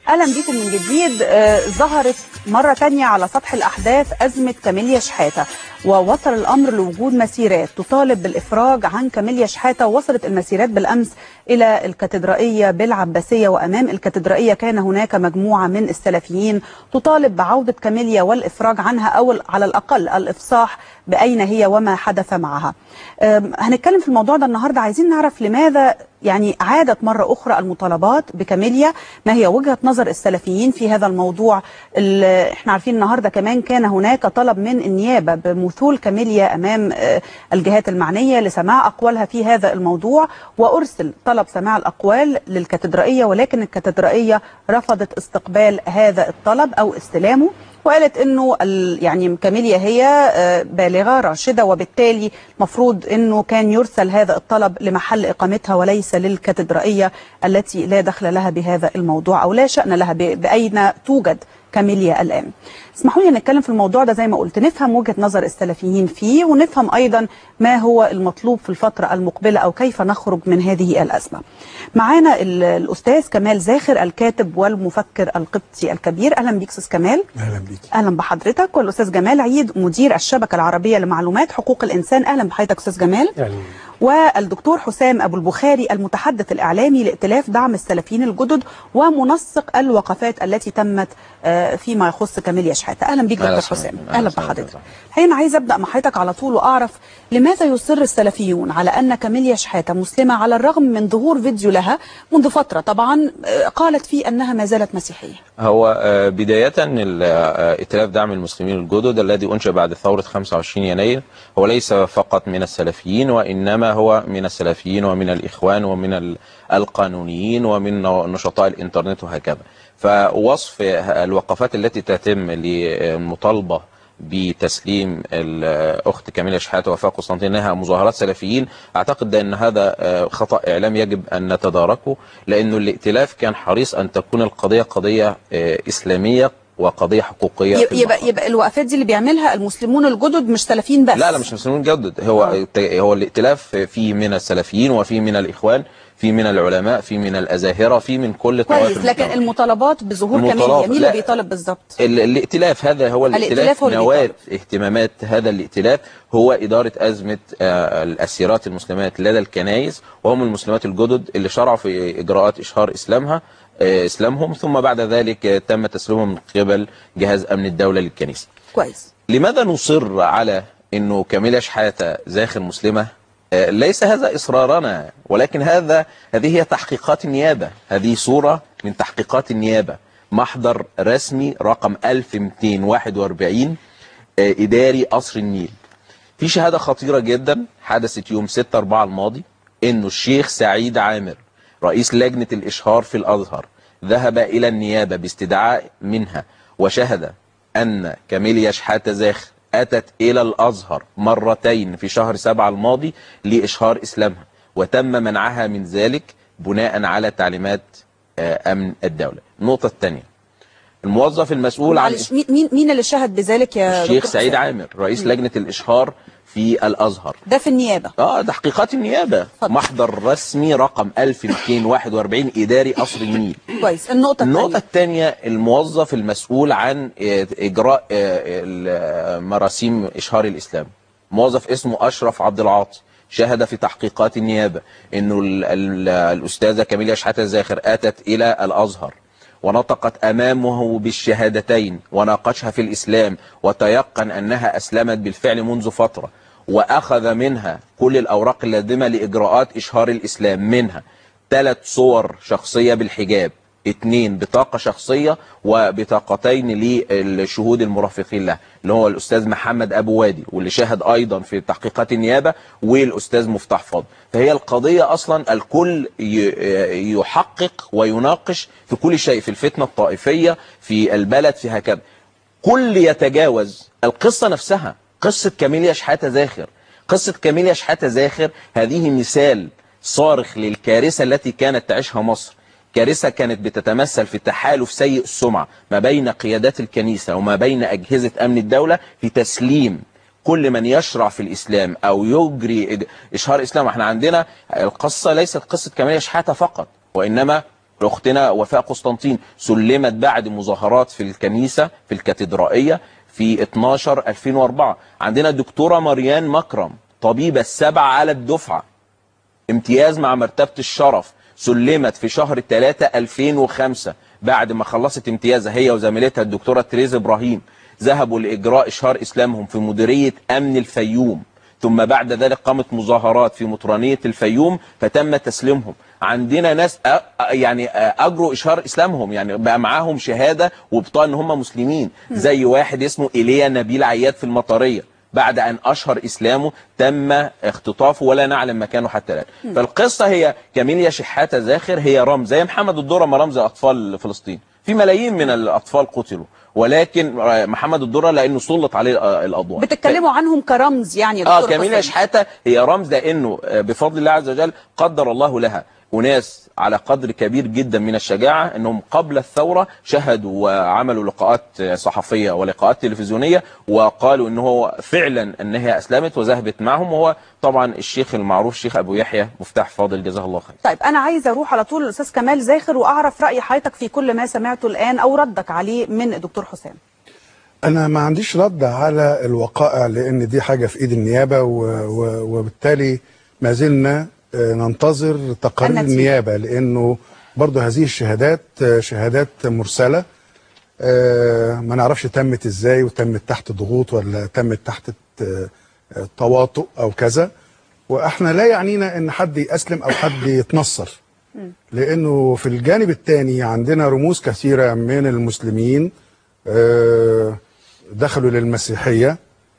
اهلا بكم من جديد آه، ظهرت مره تانية على سطح الاحداث ازمه كاميليا شحاته ووصل الامر لوجود مسيرات تطالب بالافراج عن كاميليا شحاته ووصلت المسيرات بالامس الى الكاتدرائيه بالعباسيه وامام الكاتدرائيه كان هناك مجموعه من السلفيين تطالب بعوده كاميليا والافراج عنها او على الاقل الافصاح باين هي وما حدث معها. آم، هنتكلم في الموضوع ده النهارده عايزين نعرف لماذا يعني عادت مرة أخرى المطالبات بكاميليا ما هي وجهة نظر السلفيين في هذا الموضوع ال- احنا عارفين النهاردة كمان كان هناك طلب من النيابة بمثول كاميليا أمام آه، الجهات المعنية لسماع أقوالها في هذا الموضوع وأرسل طلب سماع الأقوال للكاتدرائية ولكن الكاتدرائية رفضت استقبال هذا الطلب أو استلامه وقالت انه ال- يعني كاميليا هي آه، بالغه راشده وبالتالي المفروض انه كان يرسل هذا الطلب لمحل اقامتها وليس للكاتدرائيه التي لا دخل لها بهذا الموضوع او لا شان لها ب- باين توجد كاميليا الان. اسمحوا لي نتكلم في الموضوع ده زي ما قلت نفهم وجهه نظر السلفيين فيه ونفهم ايضا ما هو المطلوب في الفتره المقبله او كيف نخرج من هذه الازمه. معانا ال- الاستاذ كمال زاخر الكاتب والمفكر القبطي الكبير اهلا بيك استاذ كمال. اهلا بيكي اهلا بحضرتك والاستاذ جمال عيد مدير الشبكه العربيه لمعلومات حقوق الانسان اهلا بحضرتك استاذ جمال يعني والدكتور حسام ابو البخاري المتحدث الاعلامي لائتلاف دعم السلفيين الجدد ومنسق الوقفات التي تمت آه، فيما يخص كاميليا شحاته اهلا بيك أهلا دكتور وسهلا. حسام أهلا اهلا وسهلا. بحضرتك الحقيقه انا عايز ابدا مع حضرتك على طول واعرف لماذا يصر السلفيون على ان كاميليا شحاته مسلمه على الرغم من ظهور فيديو لها منذ فتره طبعا آه، قالت فيه انها ما زالت مسيحيه هو آه، بداية ال- آه، ائتلاف دعم المسلمين الجدد الذي أنشأ بعد ثورة 25 يناير هو ليس فقط من السلفيين وإنما هو من السلفيين ومن الإخوان ومن ال- القانونيين ومن نشطاء الإنترنت وهكذا فوصف الوقفات التي تتم للمطالبة بتسليم الأخت كاميليا شحاتة وفاء قسطنطين انها مظاهرات سلفيين أعتقد أن هذا آه، خطأ إعلام يجب أن نتداركه لأنه الائتلاف كان حريص أن تكون القضية قضية آه، إسلامية وقضية حقوقية في يبقى يبقى, المحور. يبقى الوقفات دي اللي بيعملها المسلمون الجدد مش سلفيين بس لا لا مش مسلمين جدد هو آه. هو الائتلاف فيه من السلفيين وفيه من الإخوان فيه من العلماء فيه من الأزاهرة فيه من كل طوائف كويس لكن المجتمع. المطالبات بظهور المطالبات، كاميليا مين اللي لا. بيطالب بالظبط ال- الائتلاف هذا هو الائتلاف الائتلاف هو اللي نواة بيطالب. اهتمامات هذا الائتلاف هو إدارة أزمة آه، الأسيرات المسلمات لدى الكنائس وهم المسلمات الجدد اللي شرعوا في إجراءات إشهار إسلامها آه، إسلامهم ثم بعد ذلك آه، تم تسليمهم من قبل جهاز أمن الدولة للكنيسة كويس لماذا نصر على انه كاميليا شحاتة زاخر مسلمة آه، ليس هذا اصرارنا ولكن هذا هذه هي تحقيقات النيابة هذه صورة من تحقيقات النيابة محضر رسمي رقم 1241 آه، اداري قصر النيل في شهادة خطيرة جدا حدثت يوم 6 4 الماضي انه الشيخ سعيد عامر رئيس لجنة الاشهار في الازهر ذهب الى النيابة باستدعاء منها وشهد ان كاميليا شحاتة زاخر اتت الى الازهر مرتين في شهر سبعة الماضي لاشهار اسلامها وتم منعها من ذلك بناء على تعليمات آه، امن الدولة النقطة الثانية الموظف المسؤول عن معلش مين مين مين اللي شهد بذلك يا الشيخ دكتور سعيد حسام؟ عامر رئيس لجنة الاشهار في الازهر ده في النيابه اه تحقيقات النيابة اتفضل. محضر رسمي رقم 1241 إداري قصر النيل كويس النقطه النقطة الثانيه الثانية الموظف المسؤول عن آه، إجراء آه، ال- مراسيم إشهار الإسلام موظف اسمه أشرف عبد العاطي شهد في تحقيقات النيابة أنه ال- ال- الأستاذة كاميليا شحاتة زاخر أتت إلى الأزهر ونطقت أمامه بالشهادتين وناقشها في الإسلام وتيقن أنها أسلمت بالفعل منذ فترة وأخذ منها كل الأوراق اللازمة لإجراءات إشهار الإسلام منها ثلاث صور شخصية بالحجاب اثنين بطاقة شخصية وبطاقتين للشهود المرافقين له اللي هو الأستاذ محمد أبو وادي واللي شاهد أيضا في تحقيقات النيابة والأستاذ مفتاح فاضل فهي القضية أصلا الكل ي- يحقق ويناقش في كل شيء في الفتنة الطائفية في البلد في هكذا كل يتجاوز القصة نفسها قصة كاميليا شحاتة زاخر قصة كاميليا شحاتة زاخر هذه مثال صارخ للكارثة التي كانت تعيشها مصر كارثة كانت بتتمثل في تحالف سيء السمعة ما بين قيادات الكنيسة وما بين أجهزة أمن الدولة في تسليم كل من يشرع في الإسلام أو يجري إشهار إسلام احنا عندنا القصة ليست قصة كاميليا شحاتة فقط وإنما اختنا وفاء قسطنطين سلمت بعد مظاهرات في الكنيسه في الكاتدرائيه في 12 2004 عندنا الدكتوره مريان مكرم طبيبه السبع على الدفعه امتياز مع مرتبة الشرف سلمت في شهر 3 2005 بعد ما خلصت امتيازها هي وزميلتها الدكتورة تريز إبراهيم ذهبوا لإجراء إشهار إسلامهم في مديرية أمن الفيوم ثم بعد ذلك قامت مظاهرات في مطرانية الفيوم فتم تسليمهم عندنا ناس أ- أ- يعني أ- أجروا إشهار إسلامهم يعني بقى معاهم شهادة وبطاقة إن هم مسلمين زي واحد اسمه إيليا نبيل عياد في المطرية بعد أن أشهر إسلامه تم اختطافه ولا نعلم مكانه حتى الآن فالقصة هي كاميليا شحاتة زاخر هي رمز زي محمد الدرة ما رمز أطفال فلسطين في ملايين من الأطفال قتلوا ولكن محمد الدرة لأنه سلط عليه الأضواء بتتكلموا عنهم كرمز يعني يا اه دكتور كاميليا حسين. شحاته هي رمز لانه آه، بفضل الله عز وجل قدر الله لها اناس على قدر كبير جدا من الشجاعه انهم قبل الثوره شهدوا وعملوا لقاءات آه، صحفيه ولقاءات تلفزيونيه وقالوا ان هو فعلا ان هي اسلمت وذهبت معهم وهو طبعا الشيخ المعروف الشيخ ابو يحيى مفتاح فاضل جزاه الله خير طيب انا عايزه اروح على طول الاستاذ كمال زاخر واعرف راي حضرتك في كل ما سمعته الان او ردك عليه من الدكتور حسام انا ما عنديش رد على الوقائع لان دي حاجه في ايد النيابه و... و... وبالتالي ما زلنا آه، ننتظر تقارير النتيجة. النيابه لانه برضه هذه الشهادات آه، شهادات مرسله آه، ما نعرفش تمت ازاي وتمت تحت ضغوط ولا تمت تحت آه، آه، تواطؤ او كذا واحنا لا يعنينا ان حد يسلم او حد يتنصر لانه في الجانب الثاني عندنا رموز كثيره من المسلمين آه، دخلوا للمسيحيه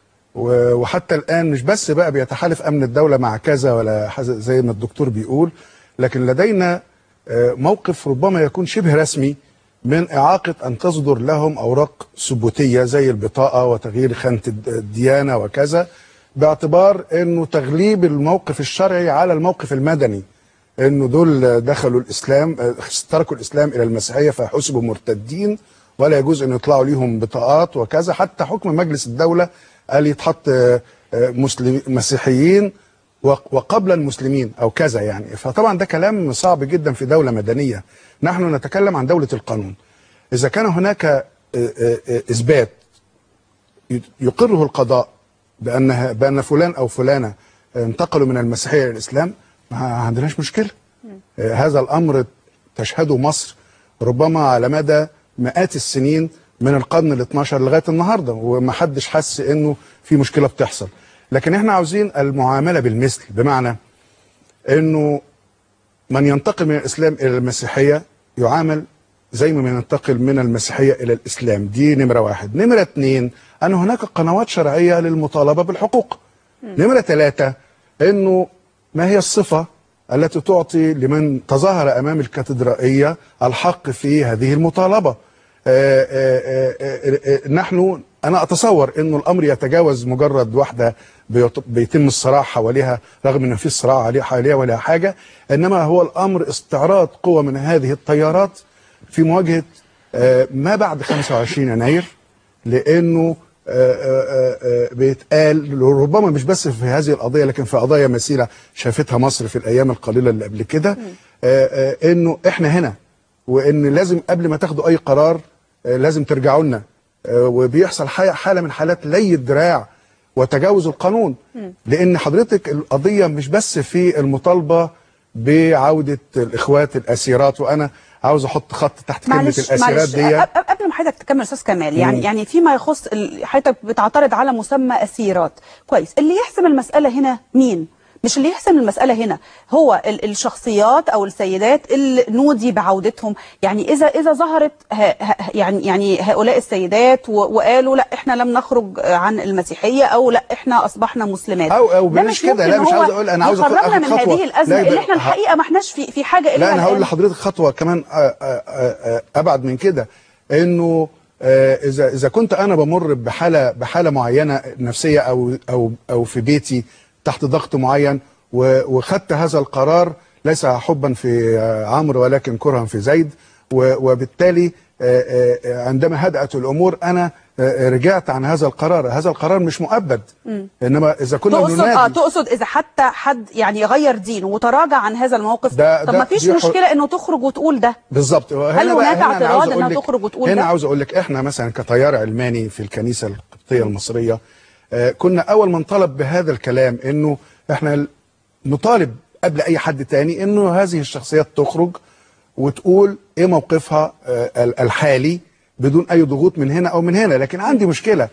و- وحتى الان مش بس بقى بيتحالف امن الدوله مع كذا ولا حز- زي ما الدكتور بيقول لكن لدينا آه، موقف ربما يكون شبه رسمي من اعاقه ان تصدر لهم اوراق ثبوتيه زي البطاقه وتغيير خانه الد- الديانه وكذا باعتبار انه تغليب الموقف الشرعي على الموقف المدني انه دول دخلوا الاسلام آه، تركوا الاسلام الى المسيحيه فحسبوا مرتدين ولا يجوز ان يطلعوا ليهم بطاقات وكذا حتى حكم مجلس الدوله قال يتحط آه، آه، مسلم مسيحيين وق- وقبل المسلمين او كذا يعني فطبعا ده كلام صعب جدا في دوله مدنيه نحن نتكلم عن دوله القانون اذا كان هناك آه، آه، آه، اثبات يقره القضاء بانها بان فلان او فلانه انتقلوا من المسيحيه الى الاسلام ما عندناش مشكله آه، هذا الامر تشهده مصر ربما على مدى مئات السنين من القرن ال 12 لغايه النهارده ومحدش حس انه في مشكله بتحصل لكن احنا عاوزين المعامله بالمثل بمعنى انه من ينتقل من الاسلام الى المسيحيه يعامل زي ما ينتقل من المسيحيه الى الاسلام دي نمره واحد نمره اتنين ان هناك قنوات شرعيه للمطالبه بالحقوق نمره ثلاثه انه ما هي الصفه التي تعطي لمن تظاهر امام الكاتدرائيه الحق في هذه المطالبه آه، آه، آه، آه، نحن انا اتصور انه الامر يتجاوز مجرد واحده بيط- بيتم الصراع حواليها رغم ان في صراع عليه حواليها ولا حاجه انما هو الامر استعراض قوه من هذه التيارات في مواجهه آه، ما بعد 25 يناير لانه آه، آه، آه، بيتقال ربما مش بس في هذه القضيه لكن في قضايا مثيله شافتها مصر في الايام القليله اللي قبل كده آه، آه، انه احنا هنا وان لازم قبل ما تاخدوا اي قرار آه، لازم ترجعوا لنا آه، وبيحصل حي- حاله من حالات لي الدراع وتجاوز القانون لان حضرتك القضيه مش بس في المطالبه بعوده الاخوات الاسيرات وانا عاوز احط خط تحت كلمه معلش الاسيرات معلش دي أ- أ- قبل ما حضرتك تكمل استاذ كمال يعني مم. يعني فيما يخص ال- حضرتك بتعترض على مسمى اسيرات كويس اللي يحسم المساله هنا مين مش اللي يحسم المسألة هنا هو ال- الشخصيات أو السيدات اللي نودي بعودتهم يعني إذا إذا ظهرت ه- ه- يعني يعني هؤلاء السيدات و- وقالوا لا إحنا لم نخرج عن المسيحية أو لا إحنا أصبحنا مسلمات أو- أو ده بلاش كده، ممكن لا، مش هو عاوز أقول- أنا عاوز آخد- يخرجنا آخد من خطوة. هذه الأزمة لا، اللي يبقى- إحنا الحقيقة ما إحناش في في حاجة إليها لا انا هقول الآن. لحضرتك خطوه كمان آه، آه، آه، آه، ابعد من كده انه آه، اذا اذا كنت انا بمر بحاله بحاله معينه نفسيه او او او في بيتي تحت ضغط معين و- وخدت هذا القرار ليس حبا في آه، عمرو ولكن كرها في زيد و- وبالتالي آه، آه، آه، عندما هدأت الامور انا آه، رجعت عن هذا القرار هذا القرار مش مؤبد انما اذا كنا تقصد اه ننادي تقصد اذا حتى حد يعني يغير دينه وتراجع عن هذا الموقف ده- طب ده- ما فيش دي حر- مشكله انه تخرج وتقول ده بالظبط هنا هل بقى- هناك هنا أنا اعتراض عاوز إنها أقول لك- تخرج وتقول هنا ده؟ عاوز اقول لك احنا مثلا كتيار علماني في الكنيسه القبطيه المصريه آه، كنا اول من طلب بهذا الكلام انه احنا نطالب قبل اي حد تاني انه هذه الشخصيات تخرج وتقول ايه موقفها آه، ال- الحالي بدون اي ضغوط من هنا او من هنا لكن عندي مشكله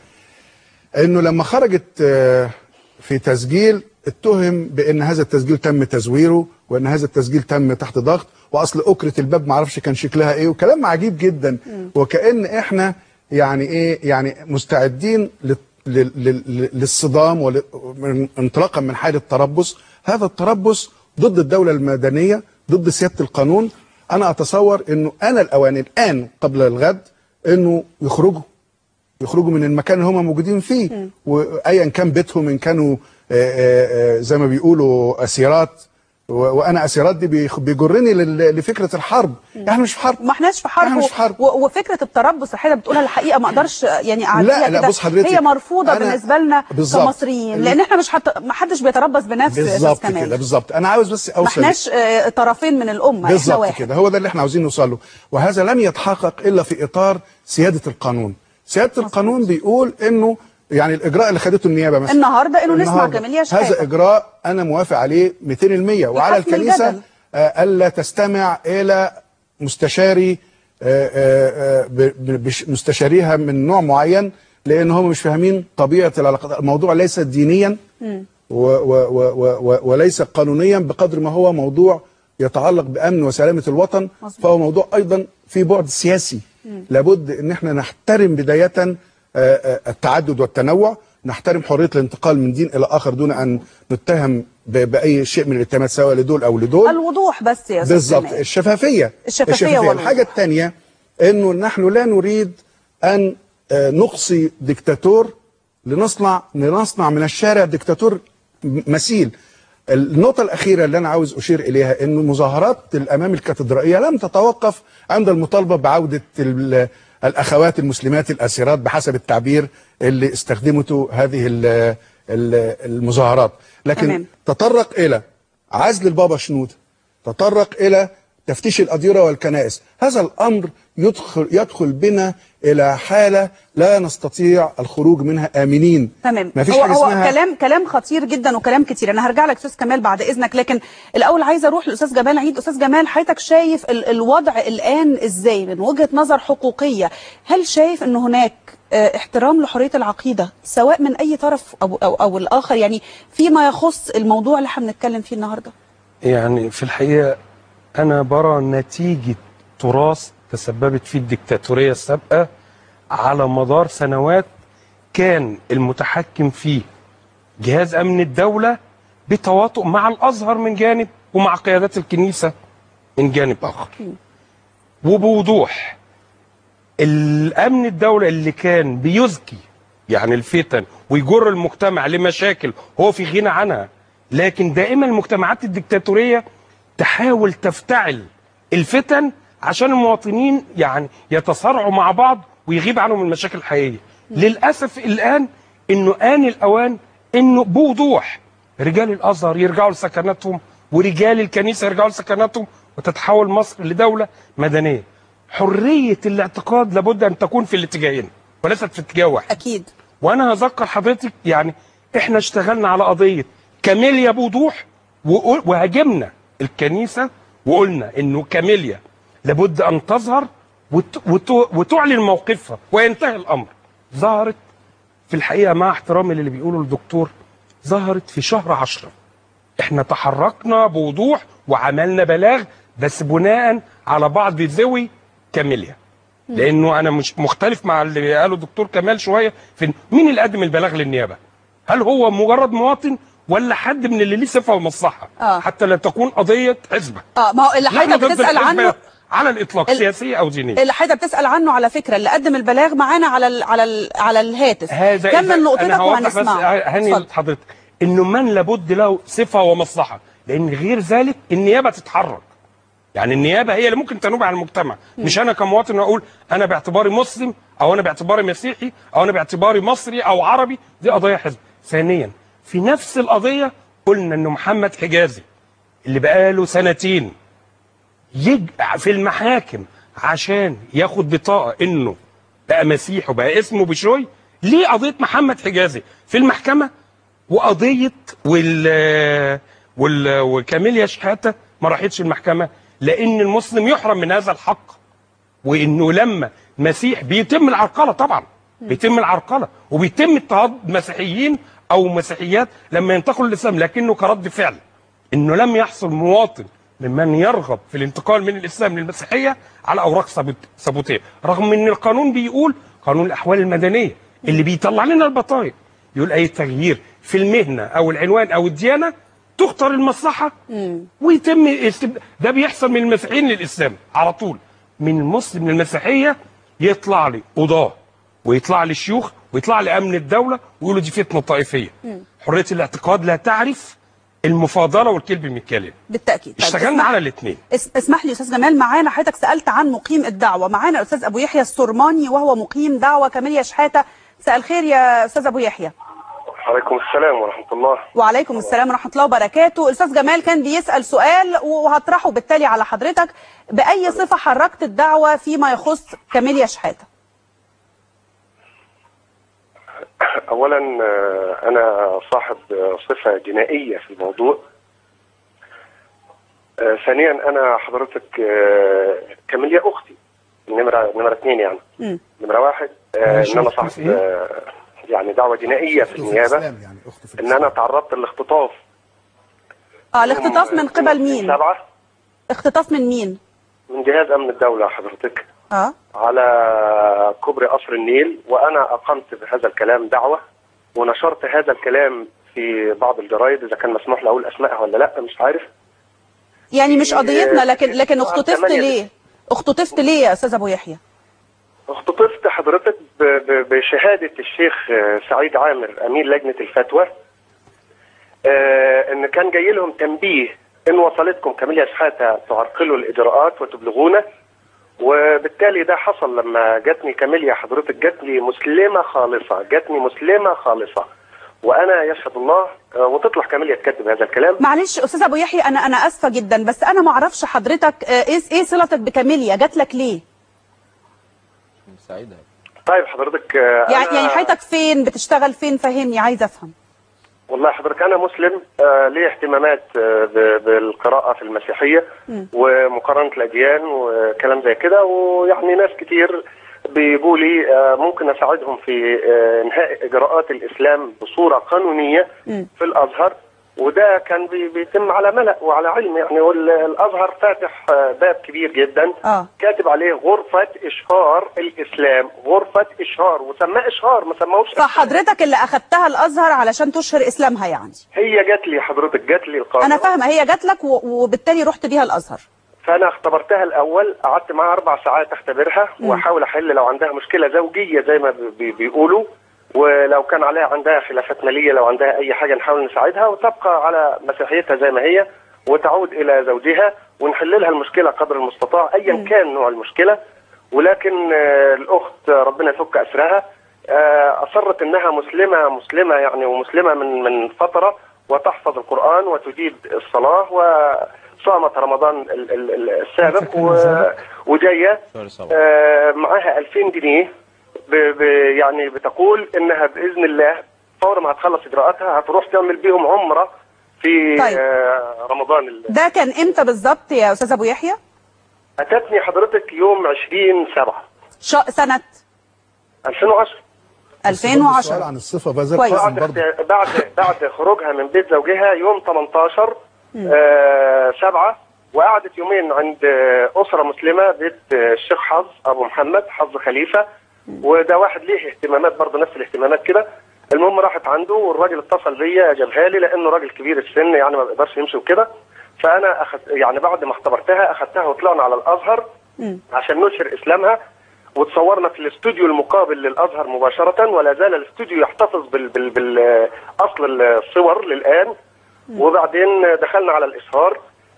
انه لما خرجت آه، في تسجيل اتهم بان هذا التسجيل تم تزويره وان هذا التسجيل تم تحت ضغط واصل اكره الباب ما اعرفش كان شكلها ايه وكلام عجيب جدا وكان احنا يعني ايه يعني مستعدين لل- لل- لل- للصدام ول- من- انطلاقا من حاله تربص هذا التربص ضد الدوله المدنيه ضد سياده القانون انا اتصور انه انا الاوان الان قبل الغد انه يخرجوا يخرجوا من المكان اللي هم موجودين فيه وايا كان بيتهم ان كانوا آه، آه، آه، زي ما بيقولوا اسيرات و- وانا اسيرات دي بيخ- بيجرني لل- لفكره الحرب احنا مش في حرب ما احناش في حرب, احنا مش في حرب و- وفكره التربص اللي حضرتك بتقولها الحقيقه ما اقدرش يعني اعديها لا لا كده. بص حضرتك هي مرفوضه أنا- بالنسبه لنا بالظبط. كمصريين لان احنا مش حت... ما حدش بيتربص بنفسه يا بالظبط استاذ كده كمال بالظبط انا عاوز بس ما اوصل احناش آه، طرفين من الامه احنا بالظبط واحد كده هو ده اللي احنا عاوزين نوصل له وهذا لن يتحقق الا في اطار سياده القانون سياده القانون بيقول انه يعني الاجراء اللي خدته النيابه مثلا النهارده انه نسمع النهاردة كاميليا شحاته هذا اجراء انا موافق عليه 200% وعلى لحسم الكنيسه الجدل. آه، الا تستمع الى مستشاري آه، آه، آه، ب- ب- بش- مستشاريها من نوع معين لان هم مش فاهمين طبيعه العلاقات الموضوع ليس دينيا و و و و و وليس قانونيا بقدر ما هو موضوع يتعلق بامن وسلامه الوطن مظبوط. فهو موضوع ايضا في بعد سياسي لابد ان احنا نحترم بدايه آه، آه، التعدد والتنوع نحترم حريه الانتقال من دين الى اخر دون ان نتهم ب- باي شيء من الاتهامات سواء لدول او لدول الوضوح بس يا استاذ بالظبط كمال. الشفافيه الشفافية والوضوح. الحاجه الثانيه انه نحن لا نريد ان آه، نقصي ديكتاتور لنصنع لنصنع من الشارع ديكتاتور م- مثيل النقطة الأخيرة اللي أنا عاوز أشير إليها إنه مظاهرات الأمام الكاتدرائية لم تتوقف عند المطالبة بعودة ال- الأخوات المسلمات الأسيرات بحسب التعبير اللي استخدمته هذه ال- ال- المظاهرات لكن تمام. تطرق إلى عزل البابا شنودة تطرق إلى تفتيش الأديرة والكنائس هذا الأمر يدخل, يدخل بنا إلى حالة لا نستطيع الخروج منها آمنين تمام ما فيش هو حاجة هو اسمها كلام كلام خطير جدا وكلام كتير انا هرجع لك استاذ كمال بعد اذنك لكن الاول عايزه اروح لاستاذ جمال عيد استاذ جمال حضرتك شايف ال الوضع الان ازاي من وجهه نظر حقوقيه هل شايف ان هناك آه، احترام لحريه العقيده سواء من اي طرف او او, أو الاخر يعني فيما يخص الموضوع اللي احنا بنتكلم فيه النهارده يعني في الحقيقة أنا برى نتيجة تراث تسببت فيه الدكتاتورية السابقة على مدار سنوات كان المتحكم فيه جهاز أمن الدولة بتواطؤ مع الأزهر من جانب ومع قيادات الكنيسة من جانب آخر وبوضوح الأمن الدولة اللي كان بيزكي يعني الفتن ويجر المجتمع لمشاكل هو في غنى عنها لكن دائما المجتمعات الدكتاتورية تحاول تفتعل الفتن عشان المواطنين يعني يتصارعوا مع بعض ويغيب عنهم المشاكل الحقيقية للأسف الآن إنه آن الأوان إنه بوضوح رجال الأزهر يرجعوا لسكناتهم ورجال الكنيسة يرجعوا لسكناتهم وتتحول مصر لدولة مدنية حرية الاعتقاد لابد أن تكون في الاتجاهين وليست في اتجاه واحد اكيد وانا هذكر حضرتك يعني احنا اشتغلنا على قضيه كاميليا بوضوح وقل- وهاجمنا الكنيسه وقلنا انه كاميليا لابد ان تظهر وت... وت... وتعلن موقفها وينتهي الامر ظهرت في الحقيقه مع احترامي للي بيقوله الدكتور ظهرت في شهر عشرة احنا تحركنا بوضوح وعملنا بلاغ بس بناء على بعض ذوي كاميليا لانه انا مش مختلف مع اللي قاله الدكتور كمال شويه في إن مين اللي قدم البلاغ للنيابه؟ هل هو مجرد مواطن ولا حد من اللي ليه صفه ومصلحه؟ آه. حتى لا تكون قضيه حزبه. اه ما هو اللي نحن حضرتك ضد بتسال الحزب عنه على الاطلاق ال- سياسيه او دينيه. اللي حضرتك بتسال عنه على فكره اللي قدم البلاغ معانا على ال على ال على الهاتف هذا كمل إذا- نقطتك أنا هوضح بس وهنسمعه هني اتفضل. حضرتك انه من لابد له صفه ومصلحه لان غير ذلك النيابه تتحرك يعني النيابه هي اللي ممكن تنوب على المجتمع مش انا كمواطن اقول انا باعتباري مسلم او انا باعتباري مسيحي او انا باعتباري مصري او عربي دي قضايا حزب ثانيا في نفس القضيه قلنا ان محمد حجازي اللي بقاله سنتين يج... في المحاكم عشان ياخد بطاقه انه بقى مسيح وبقى اسمه بشوي ليه قضيه محمد حجازي في المحكمه وقضيه وال وال وكاميليا شحاته ما راحتش المحكمه لان المسلم يحرم من هذا الحق وانه لما مسيح بيتم العرقله طبعا بيتم العرقله وبيتم اضطهاد مسيحيين او مسيحيات لما ينتقلوا للاسلام لكنه كرد فعل انه لم يحصل مواطن ممن يرغب في الانتقال من الاسلام للمسيحيه على اوراق ثبوت- ثبوتيه رغم ان القانون بيقول قانون الاحوال المدنيه اللي بيطلع لنا البطايق يقول اي تغيير في المهنه او العنوان او الديانه تختار المصلحه ويتم استب... ده بيحصل من المسيحيين للاسلام على طول من المسلم للمسيحيه يطلع لي قضاه ويطلع لي شيوخ ويطلع لي امن الدوله ويقولوا دي فتنه طائفيه حريه الاعتقاد لا تعرف المفاضله والكلب المكيالين بالتاكيد طيب اشتغلنا اسمح- على الاثنين اس- اسمح لي استاذ جمال معانا حضرتك سالت عن مقيم الدعوه معانا الاستاذ ابو يحيى السرماني وهو مقيم دعوه كاميليا شحاته مساء الخير يا استاذ ابو يحيى عليكم السلام ورحمة الله وعليكم السلام ورحمه الله وبركاته الاستاذ جمال كان بيسال سؤال وهطرحه بالتالي على حضرتك باي صفه حركت الدعوه فيما يخص كاميليا شحاته أولا آه، أنا صاحب آه، صفة جنائية في الموضوع آه، ثانيا أنا حضرتك آه، كاميليا أختي نمرة نمرة اثنين يعني مم. نمرة واحد آه، معلش، إن أنا أخت صاحب في إيه؟ آه، يعني دعوة جنائية في في النيابة الإسلام يعني أخت في إن الإسلام. أنا تعرضت للاختطاف اه الاختطاف من يوم قبل مين سبعة اختطاف من مين من جهاز أمن الدولة حضرتك اه على كوبري قصر النيل وانا اقمت بهذا الكلام دعوه ونشرت هذا الكلام في بعض الجرايد اذا كان مسموح لي اقول اسمائها ولا لا مش عارف يعني مش قضيتنا لكن لكن آه، اختطفت ثمانية ليه اختطفت ليه يا استاذ ابو يحيى اختطفت حضرتك ب- ب- بشهاده الشيخ آه، سعيد عامر امين لجنه الفتوى آه، ان كان جاي لهم تنبيه ان وصلتكم كاميليا شحاته تعرقلوا الاجراءات وتبلغونا وبالتالي ده حصل لما جاتني كاميليا حضرتك جاتني مسلمه خالصه جاتني مسلمه خالصه وانا يشهد الله آه، وتطلع كاميليا تكذب هذا الكلام معلش استاذ ابو يحيى انا انا اسفه جدا بس انا ما اعرفش حضرتك آه، ايه ايه صلتك بكاميليا جات لك ليه سعيدة طيب حضرتك آه، يعني أنا- يعني حضرتك فين بتشتغل فين فهمني عايزه افهم والله حضرتك انا مسلم آه لي اهتمامات آه ب- بالقراءه في المسيحيه ومقارنه الاديان وكلام زي كده ويعني ناس كتير بيجوا لي آه ممكن اساعدهم في آه انهاء اجراءات الاسلام بصوره قانونيه في الازهر وده كان بي- بيتم على ملأ وعلى علم يعني والازهر فاتح آه باب كبير جدا اه كاتب عليه غرفه اشهار الاسلام غرفه اشهار وسماه اشهار ما سماهوش فحضرتك اللي اخدتها الازهر علشان تشهر اسلامها يعني هي جات لي حضرتك جات لي القاهره انا فاهمه هي جات لك و- وبالتالي رحت بيها الازهر فانا اختبرتها الاول قعدت معاها اربع ساعات اختبرها واحاول احل لو عندها مشكله زوجيه زي ما بي- بيقولوا ولو كان عليها عندها خلافات ماليه لو عندها اي حاجه نحاول نساعدها وتبقى على مسيحيتها زي ما هي وتعود الى زوجها ونحل لها المشكله قدر المستطاع ايا كان نوع المشكله ولكن آه، الاخت آه، ربنا يفك اسرها آه، اصرت انها مسلمه مسلمه يعني ومسلمه من من فتره وتحفظ القران وتجيد الصلاه وصامت رمضان ال- ال- ال- السابق و- وجايه شهر سبعة آه، معاها 2000 جنيه ب ب يعني بتقول انها باذن الله فور ما هتخلص اجراءاتها هتروح تعمل بيهم عمره في طيب. آه، رمضان ال- ده كان امتى بالظبط يا استاذ ابو يحيى اتتني حضرتك يوم 20 7 شا... سنه 2010 السؤال 2010 عن الصفة بذل كويس. قائم بعد برضه بعد بعد خروجها من بيت زوجها يوم 18 آه سبعة وقعدت يومين عند آه، أسرة مسلمة بيت آه، الشيخ حظ أبو محمد حظ خليفة وده واحد ليه اهتمامات برضه نفس الاهتمامات كده المهم راحت عنده والراجل اتصل بيا جابها لي لانه راجل كبير السن يعني ما بيقدرش يمشي وكده فانا أخد يعني بعد ما اختبرتها اخدتها وطلعنا على الازهر عشان نشهر اسلامها وتصورنا في الاستوديو المقابل للازهر مباشره ولا زال الاستوديو يحتفظ بال بال بال اصل الصور للان وبعدين دخلنا على الاشهار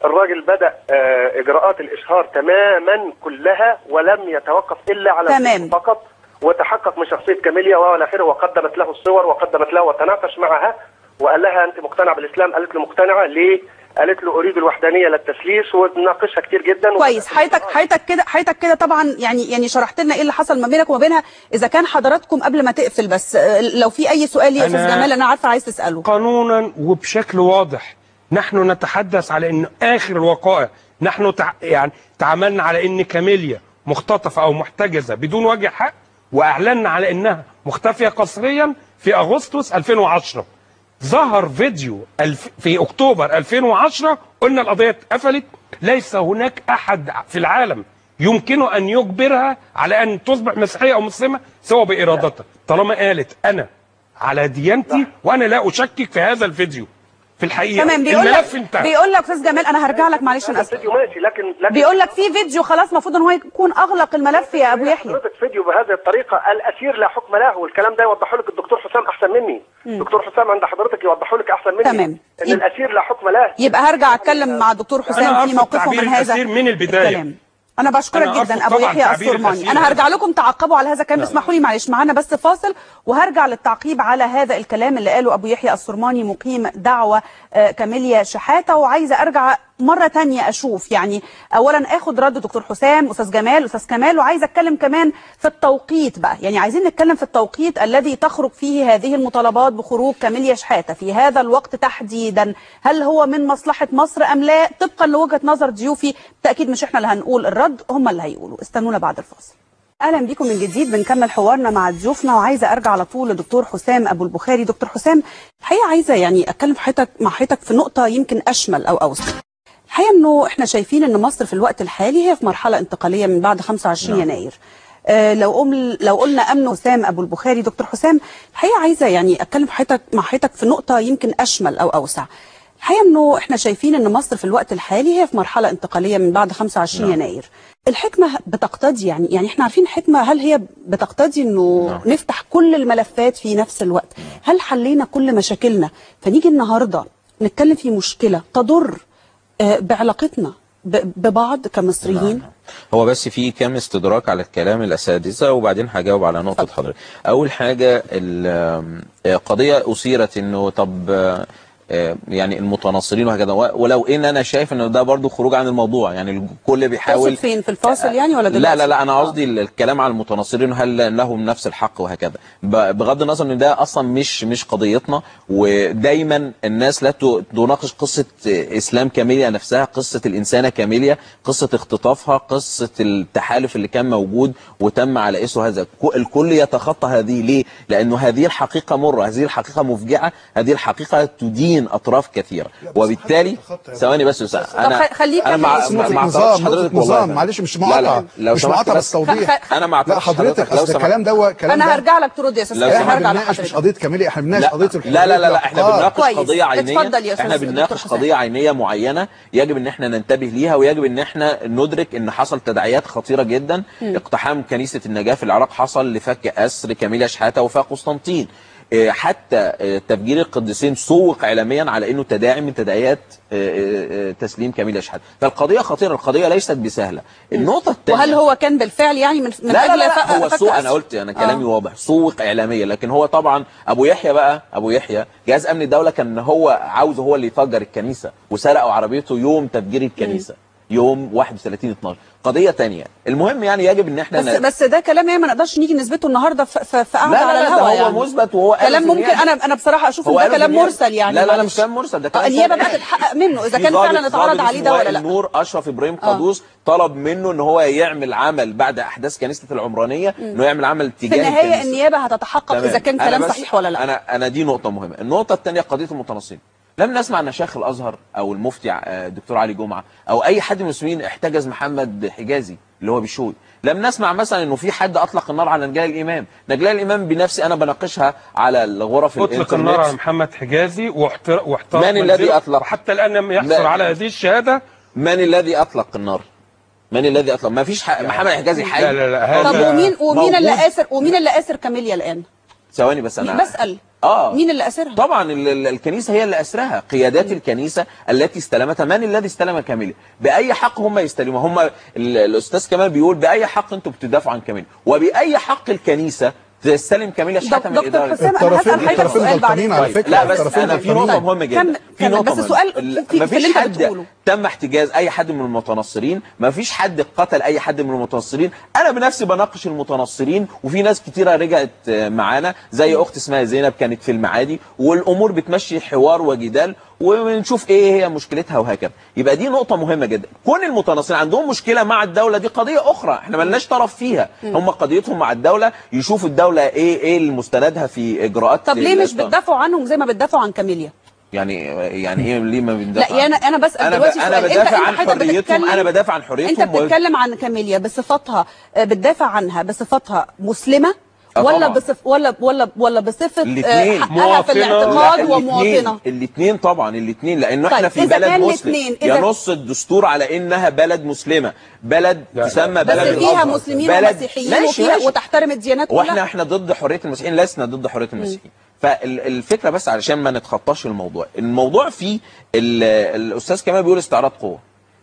الراجل بدا آه، اجراءات الاشهار تماما كلها ولم يتوقف الا على تمام. الفيديو فقط وتحقق من شخصيه كاميليا والى اخره وقدمت له الصور وقدمت له وتناقش معها وقال لها انت مقتنعه بالاسلام قالت له مقتنعه ليه؟ قالت له اريد الوحدانيه للتثليث وناقشها كتير جدا كويس حياتك حياتك كده حياتك كده طبعا يعني يعني شرحت لنا ايه اللي حصل ما بينك وما بينها اذا كان حضراتكم قبل ما تقفل بس آه، لو في اي سؤال يا استاذ أنا- جمال انا عارفه عايز تساله قانونا وبشكل واضح نحن نتحدث على ان اخر الوقائع نحن تع... يعني تعاملنا على ان كاميليا مختطفه او محتجزه بدون وجه حق واعلنا على انها مختفيه قسريا في اغسطس 2010 ظهر فيديو الف... في اكتوبر 2010 قلنا القضيه اتقفلت ليس هناك احد في العالم يمكنه ان يجبرها على ان تصبح مسيحيه او مسلمه سوى بارادتها طالما قالت انا على ديانتي وانا لا اشكك في هذا الفيديو في الحقيقه تمام بيقول لك الملف انتهى بيقول لك استاذ جمال انا هرجع لك معلش انا هذا اسف الفيديو ماشي لكن لكن بيقول لك في فيديو خلاص المفروض ان هو يكون اغلق الملف يا ابو يحيى حضرتك فيديو بهذه الطريقه الاسير لا حكم له والكلام ده يوضحه لك الدكتور حسام احسن مني دكتور حسام عند حضرتك يوضحه لك احسن مني تمام. ان يب- الاسير لا حكم له يبقى هرجع اتكلم مع الدكتور حسام أنا في أرفض موقفه تعبير من هذا الأسير من البداية. الكلام. انا بشكرك أنا جدا أرفض ابو طبعاً يحيى تعبير السرماني الأسير. انا هرجع لكم تعقبوا على هذا الكلام اسمحوا لي معلش معانا بس فاصل وهرجع للتعقيب على هذا الكلام اللي قاله ابو يحيى السرماني مقيم دعوه آه، كاميليا شحاته وعايزه ارجع مره تانية اشوف يعني اولا اخد رد دكتور حسام استاذ جمال استاذ كمال وعايزه اتكلم كمان في التوقيت بقى يعني عايزين نتكلم في التوقيت الذي تخرج فيه هذه المطالبات بخروج كاميليا شحاته في هذا الوقت تحديدا هل هو من مصلحه مصر ام لا طبقا لوجهه نظر ضيوفي بالتاكيد مش احنا اللي هنقول الرد هم اللي هيقولوا استنونا بعد الفاصل اهلا بيكم من جديد بنكمل حوارنا مع ضيوفنا وعايزه ارجع على طول لدكتور حسام ابو البخاري دكتور حسام الحقيقه عايزه يعني اتكلم في حياتك مع حياتك في نقطه يمكن اشمل او اوسع الحقيقه انه احنا شايفين ان مصر في الوقت الحالي هي في مرحله انتقاليه من بعد 25 يناير آه لو قم لو قلنا امن حسام ابو البخاري دكتور حسام الحقيقه عايزه يعني اتكلم في حياتك مع حياتك في نقطه يمكن اشمل او اوسع الحقيقه انه احنا شايفين ان مصر في الوقت الحالي هي في مرحله انتقاليه من بعد 25 يناير الحكمه بتقتضي يعني يعني احنا عارفين الحكمه هل هي بتقتضي انه نفتح كل الملفات في نفس الوقت هل حلينا كل مشاكلنا فنيجي النهارده نتكلم في مشكله تضر آه، بعلاقتنا ب- ببعض كمصريين هو بس في كام استدراك على الكلام الاساتذه وبعدين هجاوب على نقطه حضرتك اول حاجه ال- آه، قضيه اثيرت انه طب آه، آه، يعني المتناصرين وهكذا و- ولو ان انا شايف انه ده برضو خروج عن الموضوع يعني الكل بيحاول تقصد فين في الفاصل يعني ولا لا دلوقتي لا لا انا قصدي الكلام على المتناصرين هل لهم نفس الحق وهكذا ب- بغض النظر ان ده اصلا مش مش قضيتنا ودايما الناس لا ت- تناقش قصه اسلام كاميليا نفسها قصه الانسانه كاميليا قصه اختطافها قصه التحالف اللي كان موجود وتم على اسره هذا ك- الكل يتخطى هذه ليه لانه هذه الحقيقه مره هذه الحقيقه مفجعه هذه الحقيقه تدين اطراف كثيره وبالتالي ثواني بس بس انا خ- خليك انا مع خليك مع- نقطة مع نظام اعتراضش حضرتك نقطة والله نظام يا معلش مش لا، لا، مقاطعة لو مش سمحت مقاطعة بس. بس توضيح خ- انا ما لا اعترضش حضرتك لو اصل سمحت. الكلام ده كلام انا ده هرجع لك ترد يا استاذ لو كمال. سمحت. احنا هرجع بنناقش مش لحضرتك قضية كاميليا احنا بنناقش لا قضية لا لا لا, لا احنا الحرية بنناقش كويس. قضيه عينيه اتفضل يا أستاذ احنا دكتور بنناقش حسام. قضيه عينيه معينه يجب ان احنا ننتبه ليها ويجب ان احنا ندرك ان حصل تداعيات خطيره جدا اقتحام كنيسه النجاه في العراق حصل لفك اسر كاميليا شحاته وفاء قسطنطين إيه، حتى إيه، تفجير القديسين سوق اعلاميا على انه تداعي من تداعيات إيه، إيه، إيه، تسليم كاميليا شحاته فالقضيه خطيره القضيه ليست بسهله النقطه الثانيه وهل هو كان بالفعل يعني من من لا لا أجل لا, فك- لا هو فك سوق أسر؟ انا قلت انا كلامي آه. واضح سوق اعلاميه لكن هو طبعا ابو يحيى بقى ابو يحيى جهاز امن الدوله كان هو عاوز هو اللي يفجر الكنيسه وسرقوا عربيته يوم تفجير الكنيسه يوم 31 12 قضيه تانية المهم يعني يجب ان احنا بس ن- بس ده كلام يعني ما نقدرش نيجي نثبته النهارده في في في قعده لا لا على لا ده الهوا هو يعني مثبت وهو قال كلام في ممكن النيابة. انا انا بصراحه اشوف هو ان ده قال في كلام النيابة. مرسل يعني لا لا لا معلش. مش كلام مرسل ده آه، كلام النيابه ثابت. بقى تتحقق منه اذا في كان ضابط- فعلا اتعرض ضابط عليه ده اسمه ولا وائل لا نور اشرف ابراهيم قدوس طلب منه ان هو يعمل عمل بعد احداث كنيسه العمرانيه انه يعمل عمل في تجاه النهايه الكنيسة. النيابه هتتحقق تمام. اذا كان أنا كلام بس- صحيح ولا لا انا انا دي نقطه مهمه النقطه الثانيه قضيه المتنصرين لم نسمع ان شيخ الازهر او المفتي آه، الدكتور علي جمعه او اي حد من المسلمين احتجز محمد حجازي اللي هو بشوي لم نسمع مثلا انه في حد اطلق النار على نجلاء الامام نجلاء الامام بنفسي انا بناقشها على الغرف اطلق النار على محمد حجازي واحتر- واحترق من الذي منزله، أطلق؟ وحتى الان لم يحصل لا. على هذه الشهاده من الذي اطلق النار من الذي اطلق ما فيش ح... محمد حجازي حي لا لا لا طب هذا ومين ومين اللي موجود. اسر ومين اللي اسر كاميليا الان ثواني بس انا بسال اه مين اللي اسرها طبعا ال- ال- الكنيسه هي اللي اسرها قيادات الكنيسه التي استلمتها من الذي استلم كاميليا باي حق هم يستلموا هم ال- الاستاذ كمال بيقول باي حق انتم بتدافعوا عن كاميليا وباي حق الكنيسه تستلم كاميليا شحاته من دكتور الاداره حسام انا الطرفين هسال حضرتك الطرفين سؤال بعد غلطانين على طيب، فكره لا بس الطرفين انا في غلطانين. نقطه مهمه جدا كم- في كم- نقطه بس مهمة. السؤال ال- في- في اللي مفيش انت حد بتقوله. تم احتجاز اي حد من المتنصرين ما فيش حد قتل اي حد من المتنصرين انا بنفسي بناقش المتنصرين وفي ناس كتيره رجعت آه، معانا زي اخت اسمها زينب كانت في المعادي والامور بتمشي حوار وجدال ونشوف ايه هي مشكلتها وهكذا يبقى دي نقطه مهمه جدا كون المتنصرين عندهم مشكله مع الدوله دي قضيه اخرى احنا ملناش طرف فيها هم قضيتهم مع الدوله يشوفوا الدوله ايه ايه المستندها في اجراءات طب ليه مش الإسلام. بتدافعوا عنهم زي ما بتدافعوا عن كاميليا يعني يعني ايه ليه ما لا بندافع يعني انا انا بسال انا ب... دلوقتي انا سؤال. بدافع انت عن حضرتك حريتهم بتتكلم- انا بدافع عن انت حريتهم و... بتتكلم عن كاميليا بصفتها آه، بتدافع عنها بصفتها مسلمه آه ولا طبعا. بصف ولا ولا ولا بصفه آه، الاثنين حقها في الاعتقاد ومواطنه الاثنين طبعا الاثنين لانه طيب، احنا في إذا بلد كان مسلم الاتنين، إذا- ينص الدستور على انها بلد مسلمه بلد لا، لا. تسمى بس بلد فيها الأزهر. مسلمين بلد- ومسيحيين ماشي وفيها ماشي. وتحترم الديانات واحنا كلها احنا ضد حريه المسيحيين لسنا ضد حريه المسيحيين فالفكره بس علشان ما نتخطاش الموضوع الموضوع فيه ال- الاستاذ كمال بيقول استعراض قوه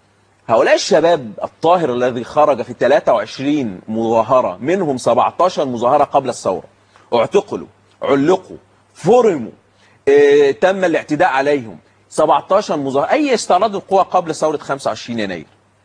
هؤلاء الشباب الطاهر الذي خرج في 23 مظاهرة منهم 17 مظاهرة قبل الثورة اعتقلوا علقوا فرموا اه تم الاعتداء عليهم 17 مظاهرة أي استعراض القوة قبل ثورة 25 يناير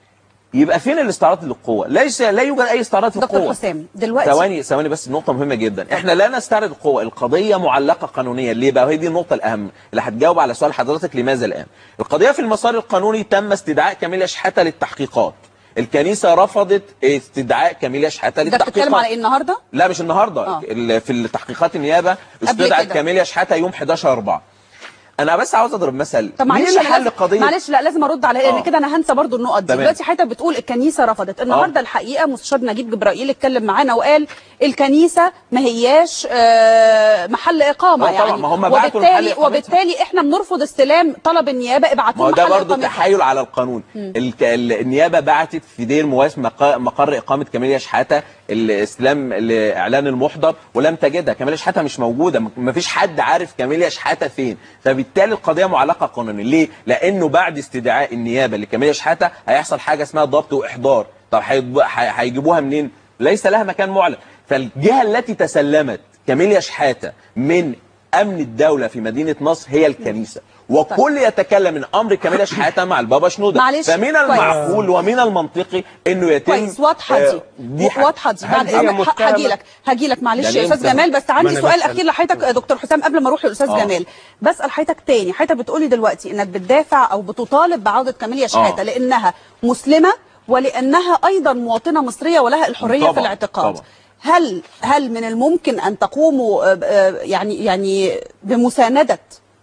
يبقى فين الاستعراض للقوة ليس لا يوجد أي استعراض في دكتور القوة حسام دلوقتي ثواني ثواني بس نقطة مهمة جدا احنا لا نستعرض القوة القضية معلقة قانونيا ليه بقى هي دي النقطة الأهم اللي هتجاوب على سؤال حضرتك لماذا الآن القضية في المسار القانوني تم استدعاء كاميليا شحاتة للتحقيقات الكنيسة رفضت استدعاء كاميليا شحاتة ده بتتكلم للتحقيقات على ايه النهارده لا مش النهارده آه. ال- في التحقيقات النيابه استدعت كده. كاميليا شحاته يوم 11 4 انا بس عاوز اضرب مثل طب مين معلش اللي أنا حل لازم- القضيه معلش لا لازم ارد على لان آه. كده انا هنسى برضو النقط دي تمام. دلوقتي حضرتك بتقول الكنيسه رفضت النهارده الحقيقه مستشار نجيب جبرائيل اتكلم معانا وقال الكنيسه ما هياش آه، محل اقامه آه طبعا، يعني ما هم بعتوا وبالتالي لمحل إقامتها. وبالتالي احنا بنرفض استلام طلب النيابه ما ابعتوا هو لنا ده محل برضه اقامتها تحايل على القانون الك... ال- النيابه بعتت في دير مواس مق... مقر اقامه كاميليا شحاته الاستلام لاعلان المحضر ولم تجدها كاميليا شحاته مش موجوده ما فيش حد عارف كاميليا شحاته فين فبالتالي القضيه معلقه قانونيا ليه لانه بعد استدعاء النيابه لكاميليا شحاته هيحصل حاجه اسمها ضبط واحضار طب هيض- هي- هيجيبوها منين ليس لها مكان معلن فالجهه التي تسلمت كاميليا شحاته من امن الدوله في مدينه نصر هي الكنيسه وكل يتكلم من امر كاميليا شحاته مع البابا شنوده معلش، فمن كويس. المعقول ومن المنطقي انه يتم كويس واضحه آه، دي دي حاجة. واضحه دي هل بعد هي اذنك متهمة؟ هاجي لك هاجي لك معلش يعني يا إيه استاذ متهمة؟ جمال بس ما عندي أنا سؤال بسأل. اخير لحضرتك يا دكتور حسام قبل ما اروح للاستاذ آه. جمال بسال حضرتك تاني حضرتك بتقولي دلوقتي انك بتدافع او بتطالب بعوده كاميليا شحاته آه. لانها مسلمه ولانها ايضا مواطنه مصريه ولها الحريه طبعاً، في الاعتقاد طبعاً. هل هل من الممكن ان تقوموا آه، آه، يعني يعني بمسانده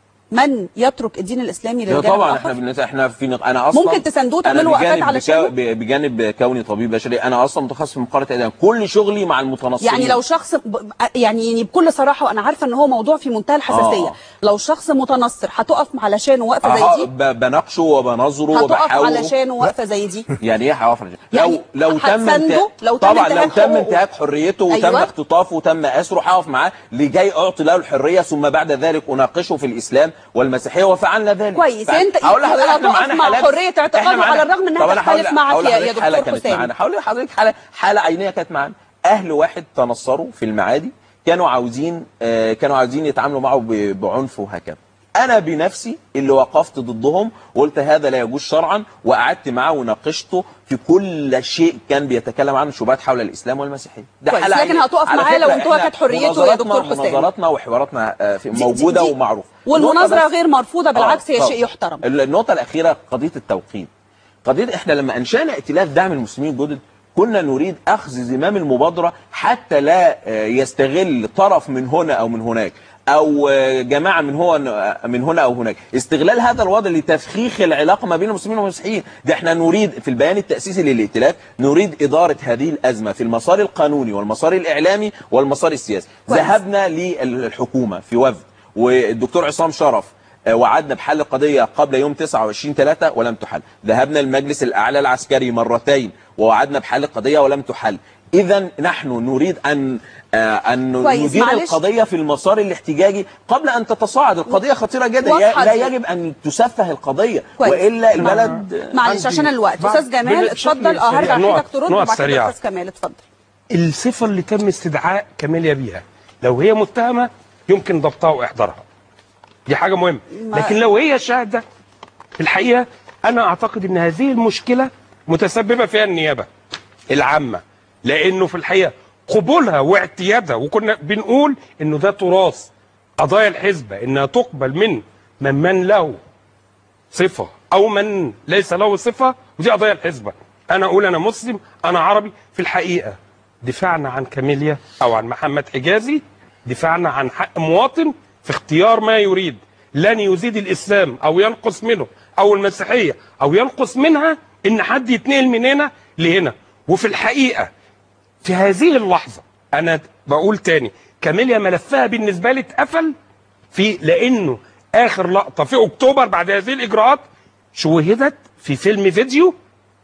من يترك الدين الاسلامي لا للجانب طبعا الآخر؟ احنا بنت... احنا في نق... انا اصلا ممكن تساندوه أنا تعملوا وقفات بجانب علشانه؟ بكا... ب- بجانب كوني طبيب بشري انا اصلا متخصص في مقارنه ادم كل شغلي مع المتنصرين يعني لو شخص ب- يعني يعني بكل صراحه وانا عارفه ان هو موضوع في منتهى الحساسيه آه. لو شخص متنصر هتقف علشانه وقفه أه... زي دي ب... بناقشه وبنظره هتقف وبحاوره علشانه وقفه زي دي يعني ايه هيقف على يعني لو لو تم هتسنده؟ انتهاك لو تم طبعا لو انتهاك تم حقوقه. انتهاك حريته وتم أيوة. اختطافه وتم اسره هقف معاه لجاي اعطي له الحريه ثم بعد ذلك اناقشه في الاسلام والمسيحيه وفعلنا ذلك كويس، فع- انت- هقول لحضرتك هتقف احنا معانا مع حالات- حرية اعتقاده احنا معانا- على الرغم انها طب أنا هقول- تختلف معاك هقول يا- لحضرتك يا دكتور حالة كانت حسام. معانا هقول لحضرتك حاله حاله عينيه كانت معانا اهل واحد تنصروا في المعادي كانوا عاوزين آه، كانوا عاوزين يتعاملوا معه ب- بعنف وهكذا انا بنفسي اللي وقفت ضدهم وقلت هذا لا يجوز شرعا وقعدت معه وناقشته في كل شيء كان بيتكلم عنه شبهات حول الاسلام والمسيحيه ده كويس، حالة لكن عينية. هتقف على معاه لو فكرة انتهكت إحنا حريته يا مناظراتنا- دكتور حسام. مناظراتنا وحواراتنا آه، في- دي- دي- موجوده دي- ومعروفه والمناظره النقطة بس- غير مرفوضه بالعكس هي آه، شيء طبعاً. يحترم النقطة الأخيرة قضية التوقيت قضية احنا لما أنشأنا ائتلاف دعم المسلمين الجدد كنا نريد أخذ زمام المبادرة حتى لا آه، يستغل طرف من هنا أو من هناك أو آه، جماعة من هو من هنا أو هناك استغلال هذا الوضع لتفخيخ العلاقة ما بين المسلمين والمسيحيين ده احنا نريد في البيان التأسيسي للائتلاف نريد إدارة هذه الأزمة في المسار القانوني والمسار الإعلامي والمسار السياسي كويس. ذهبنا للحكومة في وفد والدكتور عصام شرف آه، وعدنا بحل القضية قبل يوم 29 3 ولم تحل ذهبنا المجلس الأعلى العسكري مرتين ووعدنا بحل القضية ولم تحل اذا نحن نريد ان آه، ان كويس، ندير معلش. القضيه في المسار الاحتجاجي قبل ان تتصاعد القضيه خطيره جدا واضحة لا دي. يجب ان تسفه القضيه كويس. والا البلد معلش عندي عشان الوقت بعد- استاذ جمال بشكل اتفضل اه هرجع سريع، نقط- لحضرتك ترد نقط وبعد كده سريعة. استاذ كمال اتفضل الصفة اللي تم استدعاء كاميليا بيها لو هي متهمة يمكن ضبطها وإحضارها دي حاجة مهمة ما- لكن لو هي شاهدة في الحقيقة أنا أعتقد أن هذه المشكلة متسببة فيها النيابة العامة لأنه في الحقيقة قبولها واعتيادها وكنا بنقول أنه ده تراث قضايا الحزبة أنها تقبل من من من له صفة أو من ليس له صفة ودي قضايا الحزبة أنا أقول أنا مسلم أنا عربي في الحقيقة دفاعنا عن كاميليا أو عن محمد حجازي دفاعنا عن حق مواطن في اختيار ما يريد لن يزيد الإسلام أو ينقص منه أو المسيحية أو ينقص منها إن حد يتنقل من هنا لهنا وفي الحقيقة في هذه اللحظة أنا بقول تاني كاميليا ملفها بالنسبة لي اتقفل في لانه اخر لقطه في اكتوبر بعد هذه الاجراءات شوهدت في فيلم فيديو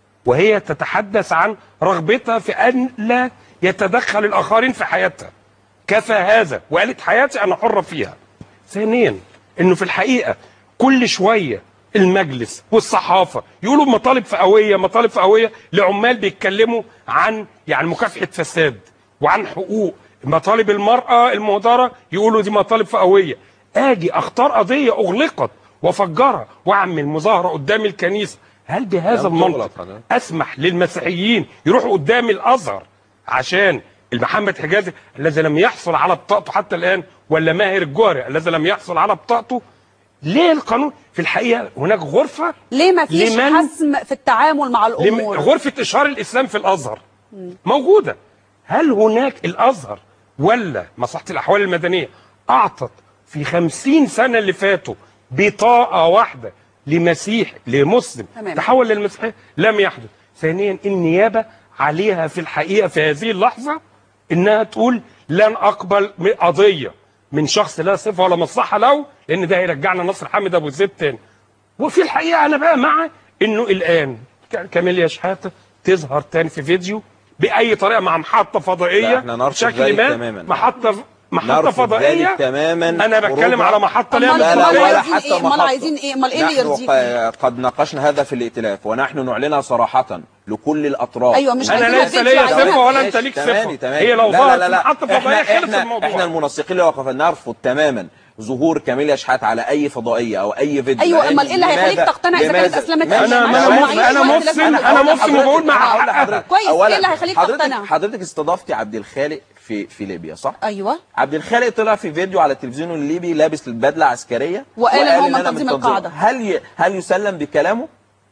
وهي تتحدث عن رغبتها في ان لا يتدخل الاخرين في حياتها كفى هذا وقالت حياتي انا حره فيها ثانيا انه في الحقيقه كل شويه المجلس والصحافه يقولوا مطالب فئويه مطالب فئويه لعمال بيتكلموا عن يعني مكافحه فساد وعن حقوق مطالب المراه المهدره يقولوا دي مطالب فئويه اجي اختار قضيه اغلقت وافجرها واعمل مظاهره قدام الكنيسه هل بهذا لم المنطق تغلق هذا. اسمح للمسيحيين يروحوا قدام الازهر عشان المحمد حجازي الذي لم يحصل على بطاقته حتى الان ولا ماهر الجوهري الذي لم يحصل على بطاقته ليه القانون في الحقيقه هناك غرفه ليه ما فيش لمن- حسم في التعامل مع لم- الامور غرفه اشهار الاسلام في الازهر موجوده هل هناك الازهر ولا مصلحه الاحوال المدنيه اعطت في خمسين سنه اللي فاتوا بطاقه واحده لمسيح لمسلم تمام. تحول للمسيحيه لم يحدث ثانيا النيابه عليها في الحقيقه في هذه اللحظه انها تقول لن اقبل م- قضيه من شخص لا صفه ولا مصلحه له لان ده هيرجعنا نصر حامد ابو زيد تاني وفي الحقيقه انا بقى مع انه الان ك- كاميليا شحاته تظهر تاني في فيديو باي طريقه مع محطه فضائيه لا، احنا نرفض بشكل ذلك ما تماماً. محطه محطه نرفض فضائيه ذلك تماما انا بتكلم خروجها. على محطه أمال- لا لا أمال ولا عايزين حتى إيه؟ أمال محطة. عايزين إيه؟ أمال إيه اللي نحن يرضيكم؟ ق- قد ناقشنا هذا في الائتلاف ونحن نعلنها صراحة لكل الأطراف أيوة، مش انا عايزينها ليس فيديو، ليا عايزينها صفه ولا ماشي، انت ليك تمام، صفه تمام. هي لو لا، ظهرت لا، في لا. محطه احنا فضائيه خلص احنا الموضوع احنا المنسقين اللي وقفنا نرفض تماما ظهور كاميليا شحات على اي فضائيه او اي فيديو أيوة، لأن أمال إيه اللي هيخليك لماذا- تقتنع إذا كانت لماذا- أسلمت ماشي، أنا- ما أنا هو مسلم- معيش أنا وقت مسلم- لازم- أنا هقول مسلم لحضرتك- وبقول مع هقول حقها. لحضرتك. كويس، إيه أولاً، اللي هيخليك حضرتك تقتنع؟ حضرتك استضفتي عبد الخالق في في ليبيا صح؟ ايوه عبد الخالق طلع في فيديو على التلفزيون الليبي لابس البدله عسكريه وقال إن هم أنا تنظيم من القاعدة. هل ي... هل يسلم بكلامه؟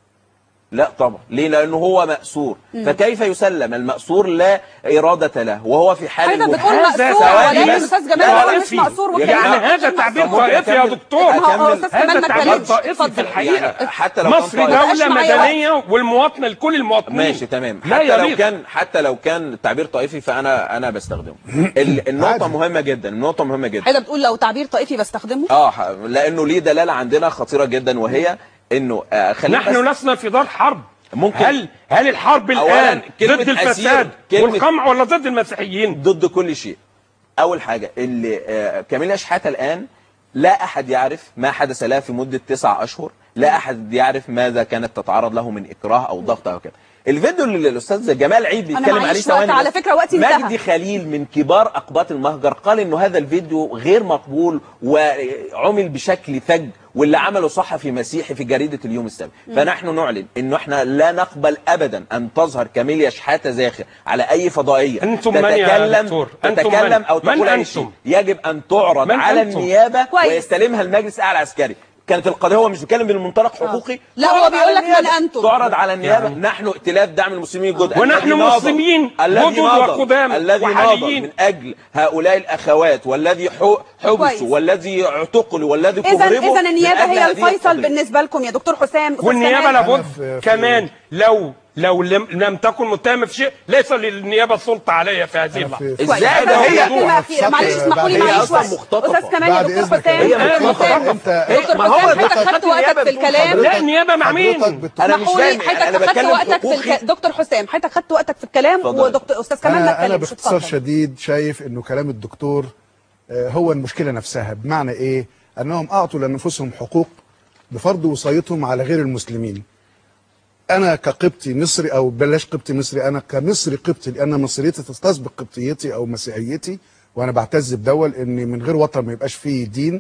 لا طبعا ليه لانه هو مأسور فكيف يسلم المأسور لا إرادة له وهو في حال حضرتك بتقول المحاكمة. هذا مأسور ثواني ولكن بس. استاذ جمال لا، هو لا، مش طائفي. مأسور يا وكده يعني جماعة، هذا تعبير طب ممكن طائفي يا أكمل؟ دكتور ما هو أكمل؟ أستاذ كمال هذا ما تعبير اتكلمش طائفي اتفضل. في الحقيقه يعني حتى لو كان مصر طائفي. بقاش دولة معايا وقت. مدنية والمواطنة لكل المواطنين ماشي تمام لا حتى لو يليق. كان حتى لو كان التعبير طائفي فانا انا بستخدمه ال- النقطه عادي. مهمه جدا النقطه مهمه جدا حضرتك بتقول لو تعبير طائفي بستخدمه اه ح- لانه ليه دلاله عندنا خطيره جدا وهي انه آه خلينا بس- نحن لسنا في دار حرب ممكن- هل هل الحرب أولاً، الان كلمة ضد أسير، الفساد كلمة- والقمع ولا ضد المسيحيين ضد كل شيء اول حاجه اللي آه، كاميليا شحاته الان لا احد يعرف ما حدث لها في مده تسعة اشهر لا احد يعرف ماذا كانت تتعرض له من اكراه او ضغط او كده الفيديو اللي الاستاذ جمال عيد أنا بيتكلم عليه معيش وقت، ثواني على بس. فكرة وقتي انتهى. مجدي خليل من كبار اقباط المهجر قال انه هذا الفيديو غير مقبول وعمل بشكل ثج واللي عمله صحفي مسيحي في جريده اليوم السابع فنحن نعلن انه احنا لا نقبل ابدا ان تظهر كاميليا شحاته زاخر على اي فضائيه أنتم من يا تتكلم دكتور؟ أنتم تتكلم من؟ او من تقول اي أنتم؟ شيء يجب ان تعرض من على أنتم؟ النيابه كويس. ويستلمها المجلس الاعلى العسكري كانت القضيه هو مش بيتكلم من منطلق حقوقي لا، تعرض هو بيقول على لك من النيابة. أنتم. تعرض على النيابه يعني. نحن ائتلاف دعم المسلمين الجدد ونحن الذي ناضل- مسلمين الذي جدد ناضل وقدام الذي ناضل وحاليين. من اجل هؤلاء الاخوات والذي حو- كويس. حبسوا والذي اعتقلوا والذي اذا كهربوا اذا من النيابه أجل هي هذه الفيصل القضية. بالنسبه لكم يا دكتور حسام أستاذ والنيابه كمال. لابد في- في- كمان لو لو لم, لم تكن متهم في شيء ليس للنيابه السلطه علي في هذه اللحظه في- في- ازاي هذا ده هو هي موضوع. كلمة أخيرة معلش اسمحوا لي بعد معلش إذنك. وقت. هي أصلاً مختطفة. أستاذ كمال بعد يا دكتور إذنك يا حسام دكتور. دكتور حسام انت دكتور ما هو حسام دكتور حضرتك خدت خدت النيابة وقتك في بتقول الكلام لا النيابه مع مين حضرتك بت- أنا مش اسمحوا لي فاهم، أنا حضرتك خدت بتكلم وقتك في حقوقي. الك... دكتور حسام حضرتك خدت وقتك في الكلام اتفضل. ودكتور استاذ كمال ما انا انا اتكلمش باختصار اتفضل. شديد شايف انه كلام الدكتور آه، هو المشكله نفسها بمعنى ايه انهم اعطوا لانفسهم حقوق بفرض وصايتهم على غير المسلمين انا كقبطي مصري او بلاش قبطي مصري انا كمصري قبطي لان مصريتي تستسبق قبطيتي او مسيحيتي وانا بعتز بدول ان من غير وطن ما يبقاش فيه دين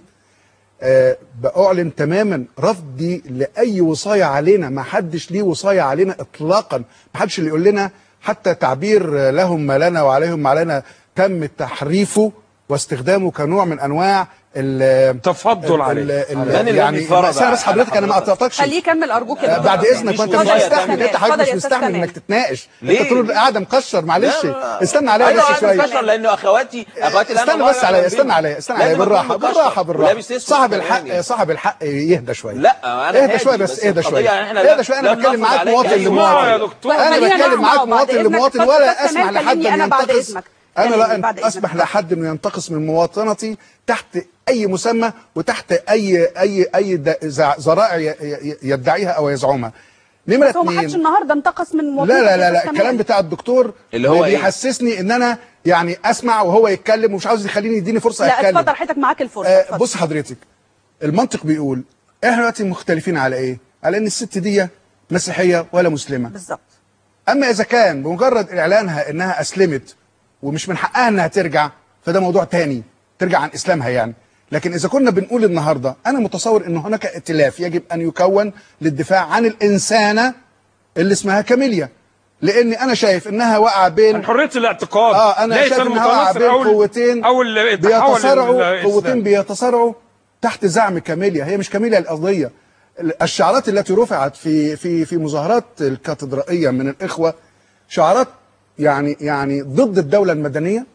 آه، بأعلن تماما رفضي لأي وصاية علينا ما حدش ليه وصاية علينا إطلاقا ما حدش اللي يقول لنا حتى تعبير آه، لهم ما لنا وعليهم ما علينا تم تحريفه واستخدامه كنوع من أنواع ال تفضل عليه. من ال الذي يعني فرض استنى بس على حضرتك أنا ما حضرتك؟ قطعتكش خليه يكمل ارجوك يا آه، دكتور. بعد اذنك وانت مش اتفضل يا أستاذ مستحمل كمال. انت حضرتك اتفضل مش يا أستاذ مستحمل كمال. انك تتناقش ليه؟ انت طول قاعد مكشر معلش لا، لا. استنى عليا ايوه بس انا شويه مكشر لانه اخواتي اخواتي اللي أنا استنى بس بره عليا جنبي. استنى عليا استنى عليا لازم أكون بالراحه مكشر بالراحه بالراحه ولابس اسود صاحب كمان الحق يعني. صاحب الحق يهدى شويه لا انا اهدى هادي، شويه بس اهدى القضية شويه احنا اهدى شويه انا لم بتكلم نفرض معاك عليك مواطن أي اسمعوا يا لمواطن دكتور. انا خلينا بتكلم نقعد مع معاك بعض. مواطن إذنك. لمواطن اتفضل ولا أستاذ اسمح كمال، لحد كلمني ان أنا بعد ينتقص إذنك. انا كلمني لا بعد اسمح إذنك. لحد انه ينتقص من مواطنتي تحت اي مسمى وتحت اي اي اي د- ز- ذرائع ي- ي- يدعيها او يزعمها نمره بس هو ما حدش اثنين النهارده انتقص من مواطنك لا لا يا لا لا أستاذ الكلام كمال. بتاع الدكتور اللي هو إيه؟ بيحسسني ان انا يعني اسمع وهو يتكلم ومش عاوز يخليني يديني فرصه لا اتكلم اتفضل حضرتك معاك الفرصه آه اتفضل. بص حضرتك المنطق بيقول احنا دلوقتي مختلفين على ايه؟ على ان الست دي مسيحيه ولا مسلمه بالظبط اما اذا كان بمجرد اعلانها انها اسلمت ومش من حقها انها ترجع فده موضوع تاني ترجع عن اسلامها يعني لكن اذا كنا بنقول النهارده انا متصور ان هناك ائتلاف يجب ان يكون للدفاع عن الانسانه اللي اسمها كاميليا لاني انا شايف انها واقعه بين عن حريه الاعتقاد اه انا ليس شايف انها واقعه المتنصر بين او ال- قوتين او ال- التحول بيتصارعوا للإسلام. قوتين بيتصارعوا تحت زعم كاميليا هي مش كاميليا القضيه الشعارات التي رفعت في في في مظاهرات الكاتدرائيه من الاخوه شعارات يعني يعني ضد الدوله المدنيه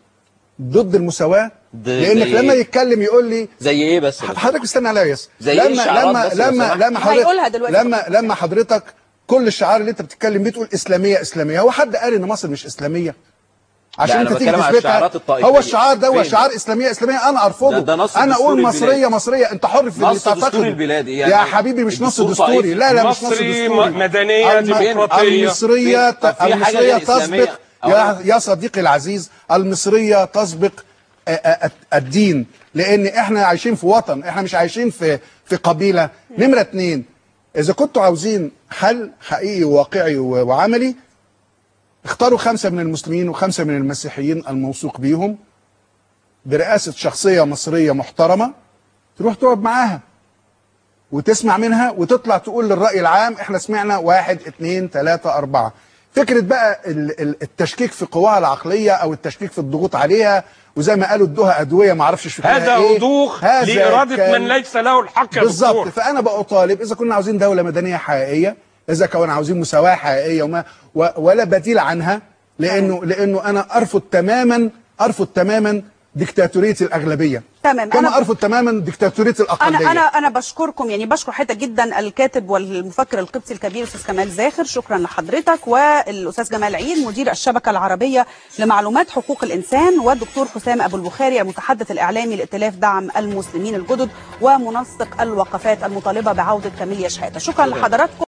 ضد المساواه ضد لانك إيه؟ لما يتكلم يقول لي زي ايه بس حضرتك استنى عليا يس زي إيه لما الشعارات لما بس لو لما سمحت؟ لما هيقولها حضرتك دلوقتي. لما لما حضرتك كل الشعار اللي انت بتتكلم بيه تقول اسلاميه اسلاميه هو حد قال ان مصر مش اسلاميه عشان لا، أنا انت تيجي بتكلم على تثبتها الشعارات الطائفية. هو الشعار ده هو فين؟ شعار اسلاميه اسلاميه انا ارفضه ده- ده نص انا دستور اقول البلاد. مصريه مصريه انت حر في اللي نص دستور تعتقده. البلاد إيه يا يعني؟ حبيبي مش نص الدستور دستوري طائفي. لا لا مش نص مصري دستوري م- مدنية الم- ديمقراطية. المصريه طب في حاجة المصريه غير إسلامية؟ تسبق يا يا صديقي العزيز المصريه تسبق آه، آه، الدين لان احنا عايشين في وطن احنا مش عايشين في في قبيله نمره اتنين اذا كنتوا عاوزين حل حقيقي وواقعي و- وعملي اختاروا خمسه من المسلمين وخمسه من المسيحيين الموثوق بيهم برئاسه شخصيه مصريه محترمه تروح تقعد معاها وتسمع منها وتطلع تقول للرأي العام احنا سمعنا واحد اتنين تلاتة أربعة فكرة بقى ال- ال- التشكيك في قواها العقلية أو التشكيك في الضغوط عليها وزي ما قالوا ادوها أدوية ما اعرفش شكلها هذا إيه وضوح هذا لإرادة كان- من ليس له الحق يا بالظبط دكتور فأنا بقى أطالب إذا كنا عاوزين دولة مدنية حقيقية إذا كنا عاوزين مساواة حقيقية وما و- ولا بديل عنها لأنه لأنه أنا أرفض تماما أرفض تماما ديكتاتورية الأغلبية تمام. كما أنا- أرفض تماما ديكتاتورية الأقلية انا انا انا بشكركم يعني بشكر حضرتك جدا الكاتب والمفكر القبطي الكبير استاذ كمال زاخر شكرا لحضرتك والاستاذ جمال عيد مدير الشبكه العربيه لمعلومات حقوق الانسان والدكتور حسام ابو البخاري المتحدث الاعلامي لائتلاف دعم المسلمين الجدد ومنسق الوقفات المطالبه بعوده كاميليا شحاته شكرا لحضراتكم